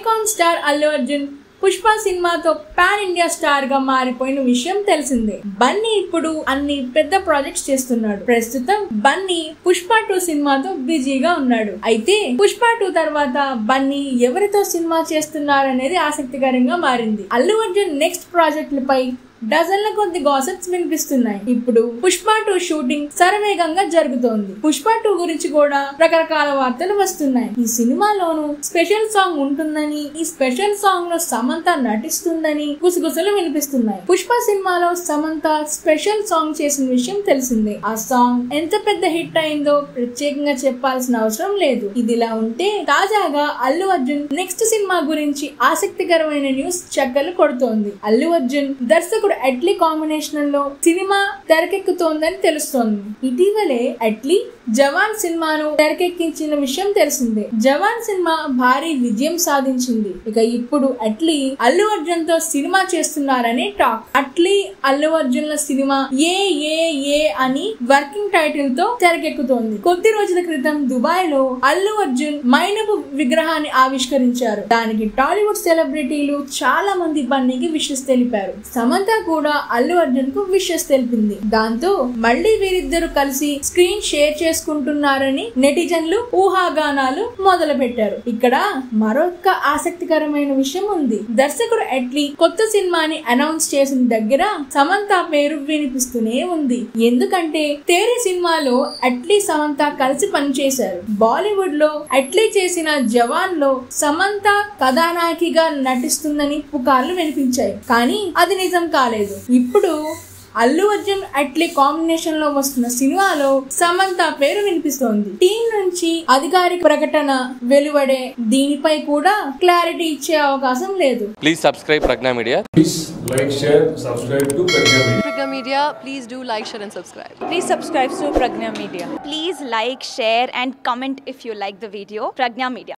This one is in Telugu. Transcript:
ఐకాన్ స్టార్ అల్లు అర్జున్ పుష్ప సినిమాతో పాన్ ఇండియా స్టార్ గా మారిపోయిన విషయం తెలిసిందే బన్నీ ఇప్పుడు అన్ని పెద్ద ప్రాజెక్ట్స్ చేస్తున్నాడు ప్రస్తుతం బన్నీ పుష్ప టూ సినిమాతో బిజీగా ఉన్నాడు అయితే పుష్ప టూ తర్వాత బన్నీ ఎవరితో సినిమా చేస్తున్నారనేది ఆసక్తికరంగా మారింది అల్లు అర్జున్ నెక్స్ట్ ప్రాజెక్టులపై డజన్ల కొద్ది గాసిప్స్ వినిపిస్తున్నాయి ఇప్పుడు పుష్ప టూ షూటింగ్ శరవేగంగా జరుగుతోంది పుష్ప టూ గురించి కూడా రకరకాల వార్తలు వస్తున్నాయి ఈ సినిమాలోను స్పెషల్ సాంగ్ ఉంటుందని ఈ స్పెషల్ సాంగ్ లో సమంత నటిస్తుందని గుసగుసలు వినిపిస్తున్నాయి పుష్ప సినిమాలో సమంత స్పెషల్ సాంగ్ చేసిన విషయం తెలిసిందే ఆ సాంగ్ ఎంత పెద్ద హిట్ అయిందో ప్రత్యేకంగా చెప్పాల్సిన అవసరం లేదు ఇదిలా ఉంటే తాజాగా అల్లు అర్జున్ నెక్స్ట్ సినిమా గురించి ఆసక్తికరమైన న్యూస్ చక్కలు కొడుతోంది అల్లు అర్జున్ దర్శకుడు అట్లీ కాంబినేషన్ లో సినిమా తెరకెక్కుతోందని తెలుస్తోంది ఇటీవలే అట్లీ జవాన్ సినిమాను తెరకెక్కించిన విషయం తెలిసిందే జవాన్ సినిమా భారీ విజయం సాధించింది ఇక ఇప్పుడు అట్లీ అల్లు అర్జున్ తో సినిమా చేస్తున్నారని టాక్ అట్లీ అల్లు అర్జున్ల సినిమా ఏ ఏ ఏ అని వర్కింగ్ టైటిల్ తో తెరకెక్కుతోంది కొద్ది రోజుల క్రితం దుబాయ్ లో అల్లు అర్జున్ మైనపు విగ్రహాన్ని ఆవిష్కరించారు దానికి టాలీవుడ్ సెలబ్రిటీలు చాలా మంది బన్నీకి విషెస్ తెలిపారు సమంత కూడా అల్లు అర్జున్ కు విషెస్ తెలిపింది దాంతో మళ్ళీ వీరిద్దరు కలిసి స్క్రీన్ షేర్ చేసుకుంటున్నారని నెటిజన్లు ఊహాగానాలు మొదలు పెట్టారు ఇక్కడ మరొక ఆసక్తికరమైన విషయం ఉంది దర్శకుడు అట్లీ కొత్త సినిమాని అనౌన్స్ చేసిన దగ్గర సమంత పేరు వినిపిస్తూనే ఉంది ఎందుకంటే తేరి సినిమాలో అట్లీ సమంత కలిసి పనిచేశారు బాలీవుడ్ లో అట్లీ చేసిన జవాన్ లో సమంత కథానాయకిగా నటిస్తుందని పుకార్లు వినిపించాయి కానీ అది నిజం కాలేదు ఇప్పుడు అల్లు అర్జున్ అట్లీ కాంబినేషన్ లో వస్తున్న సినిమాలో సమంత పేరు వినిపిస్తోంది టీం నుంచి అధికారిక ప్రకటన వెలువడే దీనిపై కూడా క్లారిటీ ఇచ్చే అవకాశం లేదు Please subscribe Pragna Media. Please like, share, subscribe to Pragya Media. Pragya Media, please do like, share, and subscribe. Please subscribe to Pragna Media. Please like, share, and comment if you like the video. Pragna Media.